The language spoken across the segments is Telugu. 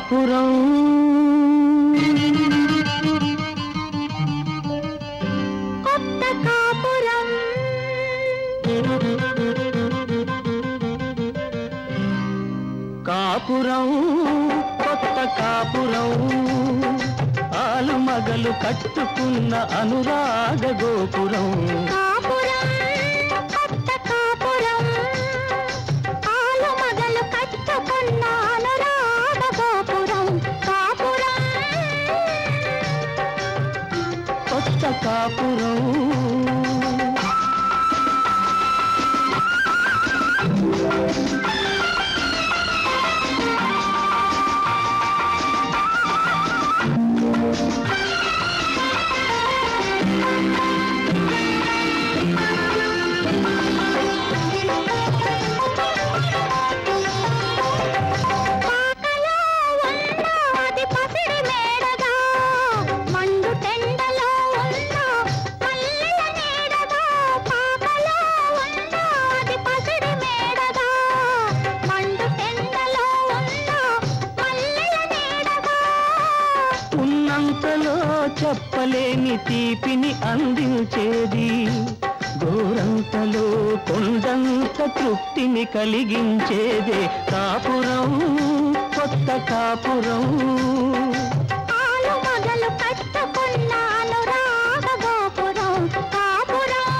కాపురం కొత్త కాపురం కాపురం కొత్త కాపురం ఆలు మగలు కట్టుకున్న అనురాగ గోపురం కాపురం కొత్త కాపురం ఆలు మగలు కట్టుకున్న అనురాగ గోపురం కాపురం కొత్త కాపురం పాకలో ఉన్నది పసిడి మేడగా మండు టెండలో ఉన్న మల్లెల నీడగా పాకలో ఉన్నది పసిడి మేడగా మండు టెండలో ఉన్న మల్లెల నీడగా ఉన్నంతలో చెప్పలేని తీపిని అందించేది గోరంతలో కొండంత తృప్తిని కలిగించేదే కాపురం కొత్త కాపురం ఆలు మగలు కట్టుకున్న అనురాగ గోపురం కాపురం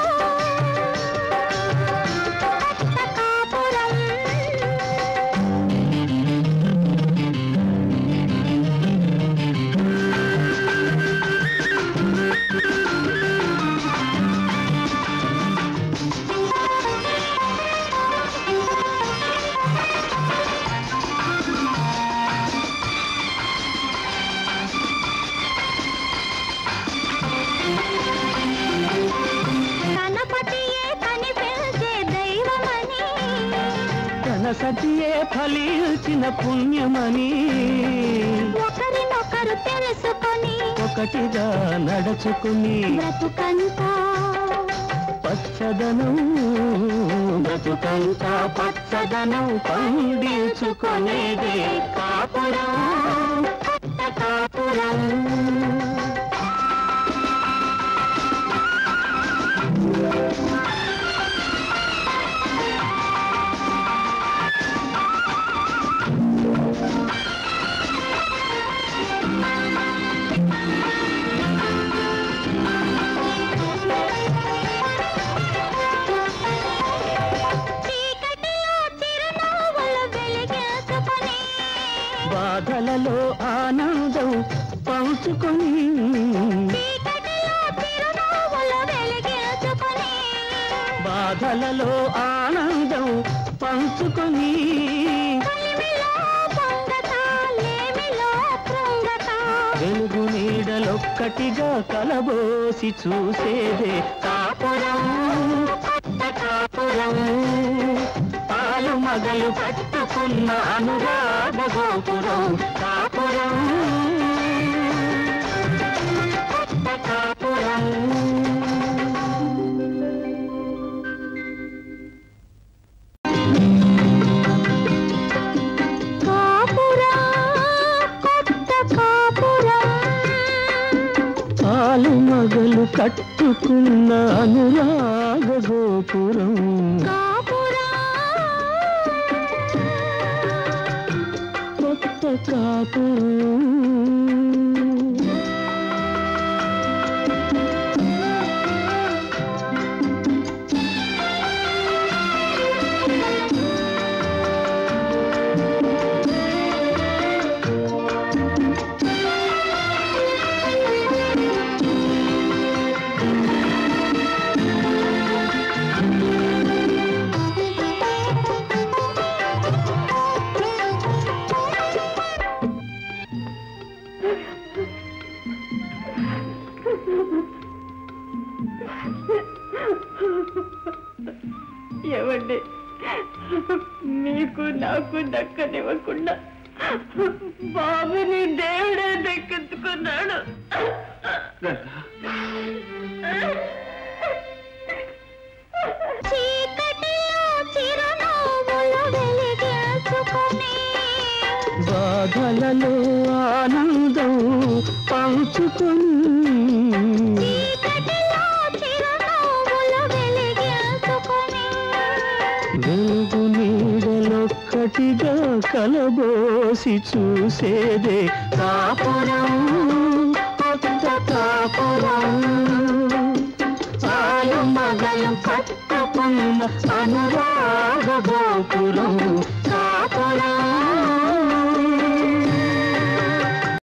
కొత్త కాపురం గణపతియే కనిపించే దైవమని తన సతియే ఫలించిన పుణ్యమని ఒకరినొకరు తెలుసుకొని ఒకటిగా నడుచుకుని బ్రతుకంతా పచ్చదనం బ్రతుకంతా పచ్చదనం పండించుకునేదే కాపురం కొత్త కాపురం చీకటిలో చిరునవ్వులు వెలిగించుకొని బాధలలో ఆనందం పంచుకొని చీకటిలో చిరునవ్వులు వెలిగించుకొని బాధలలో ఆనందం పంచుకొని కలిమిలో పొంగత లేమిలో కృంగత వెలుగు నీడలొక్కటిగా కలబోసి చూసేదే కాపురం కొత్త కాపురం పాలు మగలు పట్టుకున్న అనురాగ గోపురం కాపురం కొత్త కాపురం కాపురం కొత్త కాపురం పాలు మగలు కట్టుకున్న అనురాగ గోపురం కాపురం కొత్త కాపురం ఏమండి మీకు నాకు దక్కనివ్వకుండా బాబుని దేవుడే దక్కించుకున్నాడు చీకటిలో చిరునవ్వులు వెలిగించుకొని బాధ కలలో ఆనందం పంచుకొని చీకటిలో చిరునవ్వులు వెలిగించుకొని వెలుగు నీడలొక్కటిగా కలబోసి చూసేదే కాపురం కొత్త కాపురం ఆలు మగలు కట్టుకున్న అనురాగ గోపురం కాపురం